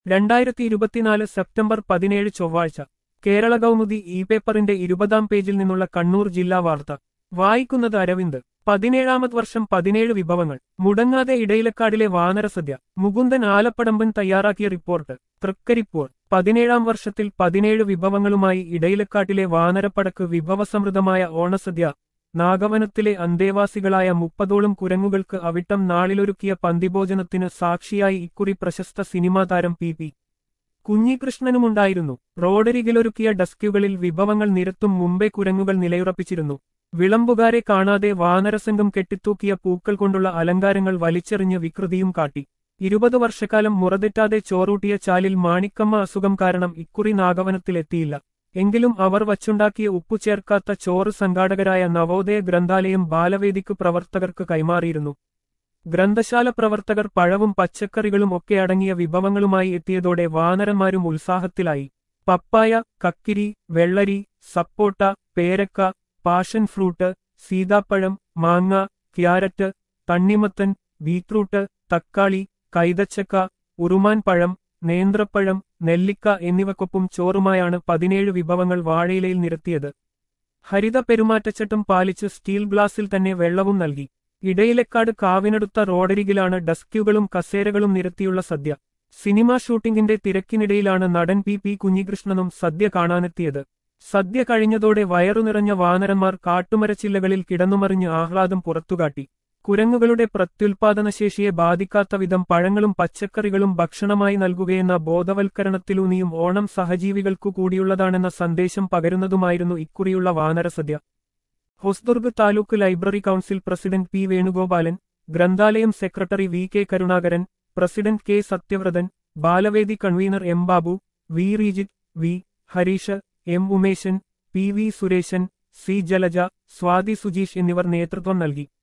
രണ്ടായിരത്തി ഇരുപത്തിനാല് സെപ്റ്റംബർ പതിനേഴ് ചൊവ്വാഴ്ച കേരള കൗമുദി ഇ പേപ്പറിന്റെ ഇരുപതാം പേജിൽ നിന്നുള്ള കണ്ണൂർ ജില്ലാ വാർത്ത വായിക്കുന്നത് അരവിന്ദ് പതിനേഴാമത് വർഷം പതിനേഴ് വിഭവങ്ങൾ മുടങ്ങാതെ ഇടയിലക്കാടിലെ വാനരസദ്യ മുകുന്ദൻ ആലപ്പടമ്പൻ തയ്യാറാക്കിയ റിപ്പോർട്ട് തൃക്കരിപ്പോൾ പതിനേഴാം വർഷത്തിൽ പതിനേഴ് വിഭവങ്ങളുമായി ഇടയിലക്കാട്ടിലെ വാനരപ്പടക്ക് വിഭവസമൃദ്ധമായ ഓണസദ്യ നാഗവനത്തിലെ അന്തേവാസികളായ മുപ്പതോളം കുരങ്ങുകൾക്ക് അവിട്ടം നാളിലൊരുക്കിയ പന്തിഭോജനത്തിന് സാക്ഷിയായി ഇക്കുറി പ്രശസ്ത സിനിമാ താരം പി പി കുഞ്ഞികൃഷ്ണനുമുണ്ടായിരുന്നു റോഡരികിലൊരുക്കിയ ഡസ്കുകളിൽ വിഭവങ്ങൾ നിരത്തും മുമ്പേ കുരങ്ങുകൾ നിലയുറപ്പിച്ചിരുന്നു വിളമ്പുകാരെ കാണാതെ വാനരസംഘം കെട്ടിത്തൂക്കിയ പൂക്കൾ കൊണ്ടുള്ള അലങ്കാരങ്ങൾ വലിച്ചെറിഞ്ഞ് വികൃതിയും കാട്ടി ഇരുപത് വർഷക്കാലം മുറതെറ്റാതെ ചോറൂട്ടിയ ചാലിൽ മാണിക്കമ്മ അസുഖം കാരണം ഇക്കുറി നാഗവനത്തിലെത്തിയില്ല എങ്കിലും അവർ വച്ചുണ്ടാക്കിയ ഉപ്പു ചേർക്കാത്ത ചോറ് സംഘാടകരായ നവോദയ ഗ്രന്ഥാലയം ബാലവേദിക്ക് പ്രവർത്തകർക്ക് കൈമാറിയിരുന്നു ഗ്രന്ഥശാല പ്രവർത്തകർ പഴവും പച്ചക്കറികളും ഒക്കെ അടങ്ങിയ വിഭവങ്ങളുമായി എത്തിയതോടെ വാനരന്മാരും ഉത്സാഹത്തിലായി പപ്പായ കക്കിരി വെള്ളരി സപ്പോട്ട പേരക്ക പാഷൻ ഫ്രൂട്ട് സീതാപ്പഴം മാങ്ങ ക്യാരറ്റ് തണ്ണിമത്തൻ ബീറ്റ്റൂട്ട് തക്കാളി കൈതച്ചക്ക ഉറുമാൻ പഴം നേന്ത്രപ്പഴം നെല്ലിക്ക എന്നിവക്കൊപ്പം ചോറുമായാണ് പതിനേഴ് വിഭവങ്ങൾ വാഴയിലയിൽ നിരത്തിയത് ഹരിത പെരുമാറ്റച്ചട്ടം പാലിച്ച് സ്റ്റീൽ ഗ്ലാസിൽ തന്നെ വെള്ളവും നൽകി ഇടയിലക്കാട് കാവിനടുത്ത റോഡരികിലാണ് ഡസ്ക്യുകളും കസേരകളും നിരത്തിയുള്ള സദ്യ സിനിമാ ഷൂട്ടിംഗിന്റെ തിരക്കിനിടയിലാണ് നടൻ പി പി കുഞ്ഞികൃഷ്ണനും സദ്യ കാണാനെത്തിയത് സദ്യ കഴിഞ്ഞതോടെ വയറു നിറഞ്ഞ വാനരന്മാർ കാട്ടുമരച്ചില്ലകളിൽ കിടന്നുമറിഞ്ഞ് ആഹ്ലാദം പുറത്തുകാട്ടി കുരങ്ങുകളുടെ പ്രത്യുൽപാദനശേഷിയെ ബാധിക്കാത്ത വിധം പഴങ്ങളും പച്ചക്കറികളും ഭക്ഷണമായി നൽകുകയെന്ന ബോധവൽക്കരണത്തിലൂന്നിയും ഓണം സഹജീവികൾക്കു കൂടിയുള്ളതാണെന്ന സന്ദേശം പകരുന്നതുമായിരുന്നു ഇക്കുറിയുള്ള വാനരസദ്യ Hosdurg taluk library council president P Venugopalan ഗ്രന്ഥാലയം secretary V K Karunakaran president K Sathyavrathan Balavedi convener M Babu V Reejith V Harish M Umeshan P V Sureshan C Jalaja Swathi Sujeesh എന്നിവർ നേതൃത്വം നൽകി